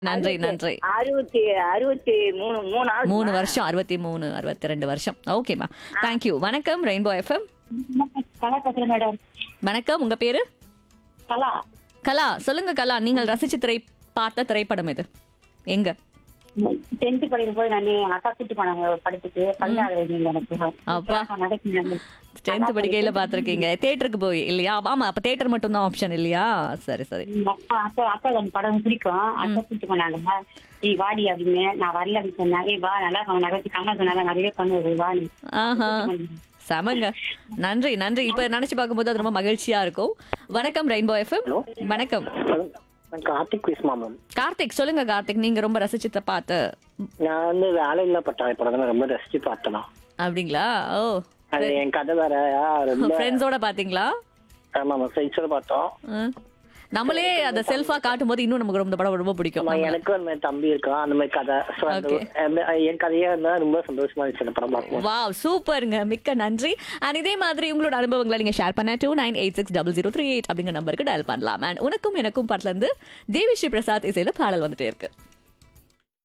நன்றி நன்றி அறுபத்தி அறுபத்தி மூணு மூணு ஆகுது மூணு வருஷம் அறுபத்தி மூணு அறுபத்தி ரெண்டு வருஷம் ஓகேம்மா தேங்க்யூ வணக்கம் ரெயின்போ எஃப்எம் கலா பேசுறேன் மேடம் வணக்கம் உங்க பேரு கலா கலா சொல்லுங்க கலா நீங்கள் ரசிச்சு திரை பார்த்த திரைப்படம் இது எங்க டென்த் படிக்கும் போது நான் என் அக்கா கூட்டு போனாங்க படிச்சுட்டு பல்லாவது எனக்கு அப்பா. நடக்குது டென்த் படிக்கையில பாத்திருக்கீங்க தியேட்டருக்கு போய் இல்லையா ஆமா அப்ப தியேட்டர் மட்டும் தான் ஆப்ஷன் இல்லையா சரி சரி அக்கா அக்கா அக்கா அந்த படம் பிடிக்கும் அக்கா கூட்டு போனாங்க நீ வாடி அப்படின்னு நான் வரல அப்படின்னு சொன்னேன் ஏய் வா நல்லா இருக்கும் நகர்த்தி கம்மா சொன்னால நிறைய பண்ணுவது வா நீ ஆஹா செமங்க நன்றி நன்றி இப்ப நினைச்சு பார்க்கும்போது அது ரொம்ப மகிழ்ச்சியா இருக்கும் வணக்கம் ரெயின்போ எஃப்எம் வணக்கம் நான் கார்த்திக் பேசுமா மேம் கார்த்திக் சொல்லுங்க கார்த்திக் நீங்க ரொம்ப ரசிச்சு பார்த்த நான் வந்து வேலையில்லா பட்டாளி படம் தான் ரொம்ப ரசிச்சு பார்த்தேன் அப்படிங்களா ஓ அது என் கதை வேற ரொம்ப ஃப்ரெண்ட்ஸோட பாத்தீங்களா ஆமா மேம் ஃப்ரெண்ட்ஸோட பார்த்தோம் ம். நம்மளே அதை செல்ஃபா காட்டும் போது இன்னும் நமக்கு ரொம்ப படம் ரொம்ப பிடிக்கும் ஆமா, எனக்கும் அந்த மாதிரி தம்பி இருக்கான் அந்த மாதிரி கதை So, அந்த- Okay. அந்த- என் கதையா இருந்தா ரொம்ப சந்தோஷமா இருந்துச்சு அந்த படம் பார்க்கும் வாவ் சூப்பருங்க மிக்க நன்றி அண்ட் இதே மாதிரி உங்களோட அனுபவங்களை நீங்க ஷேர் பண்ண two nine eight six double zero three eight அப்படிங்கிற நம்பருக்கு டயல் பண்ணலாம் அண்ட் உனக்கும் எனக்கும் படத்துல இருந்து தேவி ஸ்ரீ பிரசாத் இசையில பாடல் வந்துட்டே இருக்கு